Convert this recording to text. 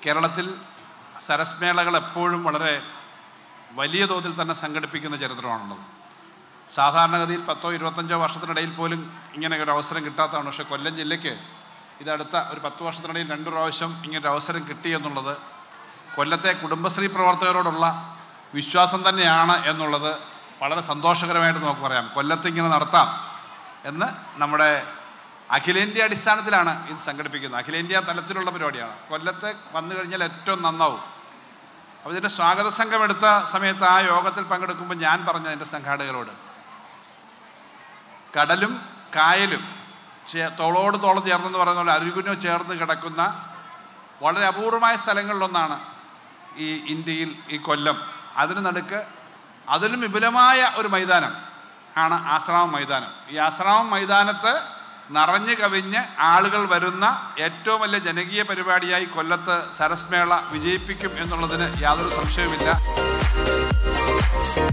കേരളത്തിൽ സരസ്മേളകൾ എപ്പോഴും വളരെ വലിയ തോതിൽ തന്നെ സംഘടിപ്പിക്കുന്ന ചരിത്രമാണുള്ളത് സാധാരണഗതിയിൽ പത്തോ ഇരുപത്തഞ്ചോ വർഷത്തിനിടയിൽ പോലും ഇങ്ങനെ ഒരു അവസരം കിട്ടാത്തതാണ് പക്ഷേ കൊല്ലം ജില്ലയ്ക്ക് ഇതടുത്ത ഒരു പത്ത് വർഷത്തിനിടയിൽ രണ്ട് പ്രാവശ്യം ഇങ്ങനെ ഒരു അവസരം കിട്ടി എന്നുള്ളത് കൊല്ലത്തെ കുടുംബശ്രീ പ്രവർത്തകരോടുള്ള വിശ്വാസം തന്നെയാണ് എന്നുള്ളത് വളരെ സന്തോഷകരമായിട്ട് നമുക്ക് പറയാം കൊല്ലത്ത് ഇങ്ങനെ നടത്താം എന്ന് നമ്മുടെ അഖിലേന്ത്യാ അടിസ്ഥാനത്തിലാണ് ഇത് സംഘടിപ്പിക്കുന്നത് അഖിലേന്ത്യാ തലത്തിലുള്ള പരിപാടിയാണ് കൊല്ലത്ത് വന്നു കഴിഞ്ഞാൽ ഏറ്റവും നന്നാവും അപ്പോൾ ഇതിൻ്റെ സ്വാഗത സംഘം എടുത്ത സമയത്ത് ആ യോഗത്തിൽ പങ്കെടുക്കുമ്പോൾ ഞാൻ പറഞ്ഞു അതിൻ്റെ സംഘാടകരോട് കടലും കായലും ചേ- തോളോട് തോളം ചേർന്നെന്ന് പറയുന്ന പോലെ അരുകുനോ ചേർന്ന് കിടക്കുന്ന വളരെ അപൂർവമായ സ്ഥലങ്ങളിലൊന്നാണ് ഈ ഇന്ത്യയിൽ ഈ കൊല്ലം അതിന് നടുക്ക് അതിലും വിപുലമായ ഒരു മൈതാനം ആണ് ആശ്രാമം മൈതാനം ഈ ആശ്രാമം മൈതാനത്ത് നിറഞ്ഞു കവിഞ്ഞ് ആളുകൾ വരുന്ന ഏറ്റവും വലിയ ജനകീയ പരിപാടിയായി കൊല്ലത്ത് സരസ്മേള വിജയിപ്പിക്കും എന്നുള്ളതിന് യാതൊരു സംശയവുമില്ല